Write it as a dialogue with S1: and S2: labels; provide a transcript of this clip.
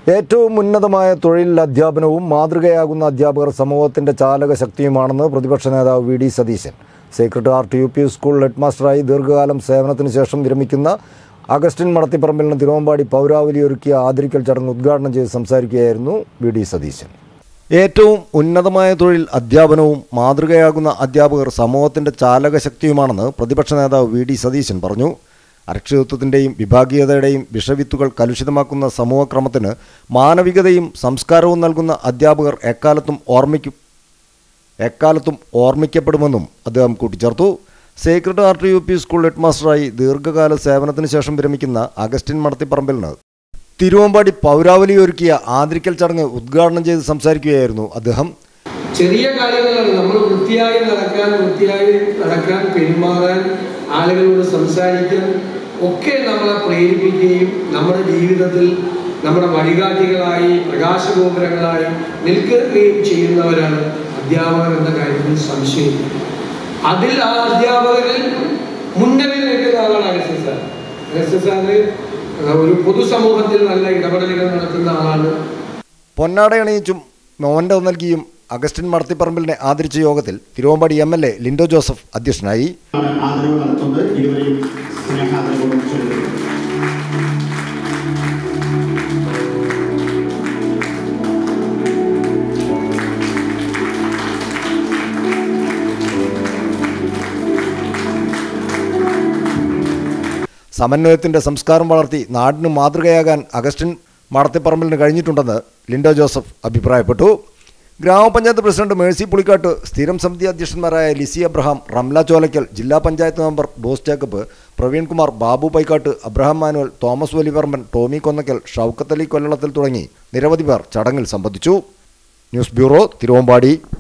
S1: ഏറ്റവും ഉന്നതമായ തൊഴിൽ അധ്യാപനവും മാതൃകയാകുന്ന അധ്യാപകർ സമൂഹത്തിന്റെ ചാലക ശക്തിയുമാണെന്ന് പ്രതിപക്ഷ നേതാവ് V D Satheesan Sacred Heart U P school ഹെഡ്മാസ്റ്ററായി ദീർഘകാലം സേവനത്തിന് ശേഷം വിരമിക്കുന്ന അഗസ്റ്റിൻ മടത്തിപ്പറമ്പിലിന് തിരുവമ്പാടി പൗരാവലി ഒരുക്കിയ ആദരിക്കൽ ചടങ്ങ് ഉദ്ഘാടനം ചെയ്ത് സംസാരിക്കുകയായിരുന്നു വി ഡി സതീശൻ ഏറ്റവും ഉന്നതമായ തൊഴിൽ അധ്യാപനവും മാതൃകയാകുന്ന അധ്യാപകർ സമൂഹത്തിന്റെ ചാലക ശക്തിയുമാണെന്ന് പ്രതിപക്ഷ നേതാവ് വി ഡി സതീശൻ പറഞ്ഞു അരക്ഷിതത്വത്തിൻ്റെയും വിഭാഗീയതയുടെയും വിഷവിത്തുകൾ കലുഷിതമാക്കുന്ന സമൂഹക്രമത്തിന് മാനവികതയും സംസ്കാരവും നൽകുന്ന അധ്യാപകർ എക്കാലത്തും ഓർമ്മിക്കും എക്കാലത്തും ഓർമ്മിക്കപ്പെടുമെന്നും അദ്ദേഹം കൂട്ടിച്ചേർത്തു Sacred Heart U P school ഹെഡ്മാസ്റ്ററായി ദീർഘകാല സേവനത്തിന് ശേഷം വിരമിക്കുന്ന അഗസ്റ്റിൻ മടത്തിപ്പറമ്പിലിന് തിരുവമ്പാടി പൗരാവലി ഒരുക്കിയ ആദരിക്കൽ ചടങ്ങ് ഉദ്ഘാടനം ചെയ്ത് സംസാരിക്കുകയായിരുന്നു അദ്ദേഹം
S2: ചെറിയ കാര്യങ്ങളാണ് നമ്മൾ വൃത്തിയായി നടക്കാൻ വൃത്തിയായി നടക്കാൻ പെരുമാറാൻ ആളുകളോട് സംസാരിക്കാൻ ഒക്കെ നമ്മളെ പ്രേരിപ്പിക്കുകയും നമ്മുടെ ജീവിതത്തിൽ നമ്മുടെ വഴികാട്ടികളായി പ്രകാശഗോപുരങ്ങളായി നിൽക്കുകയും ചെയ്യുന്നവരാണ് അധ്യാപകർ എന്ന കാര്യത്തിൽ സംശയമില്ല അതിൽ ആ അധ്യാപകരിൽ മുന്നണിയിൽ നിൽക്കുന്ന ആളാണ് അഗസ്ത്യ സാർ അഗസ്ത്യ സാറ് ഒരു പൊതുസമൂഹത്തിൽ നല്ല ഇടപെടലുകൾ നടത്തുന്ന ആളാണ്
S1: പൊന്നാടയണിയിച്ചും മോഹൻ്റെ നൽകിയും അഗസ്റ്റിൻ മടത്തിപ്പറമ്പിലിനെ ആദരിച്ച യോഗത്തിൽ Thiruvambady M L A Linto Joseph അധ്യക്ഷനായി
S3: ആണ് ആദരവ് നടത്തുന്നത് ഇരുവരെയും സ്നേഹാദരവോടും ക്ഷണിക്കുന്നു
S1: സമന്വയത്തിന്റെ സംസ്കാരം വളർത്തി നാടിന് മാതൃകയാകാൻ അഗസ്റ്റിൻ മടത്തിപ്പറമ്പിലിന് കഴിഞ്ഞിട്ടുണ്ടെന്ന് ലിൻഡോ ജോസഫ് അഭിപ്രായപ്പെട്ടു ഗ്രാമപഞ്ചായത്ത് പ്രസിഡന്റ് മേഴ്സി പുളിക്കാട്ട് സ്ഥിരം സമിതി അധ്യക്ഷന്മാരായ ലിസി അബ്രഹാം റംല ചോലയ്ക്കൽ ജില്ലാ പഞ്ചായത്ത് മെമ്പർ ബോസ് ജേക്കബ് പ്രവീൺകുമാർ ബാബു പൈക്കാട്ട് അബ്രഹാം മാനുവൽ തോമസ് വലിവർമ്മൻ ടോമി കൊന്നക്കൽ ഷൗക്കത്ത് അലി കൊല്ലളത്തിൽ തുടങ്ങി നിരവധി പേർ ചടങ്ങിൽ സംബന്ധിച്ചു ന്യൂസ് ബ്യൂറോ തിരുവമ്പാടി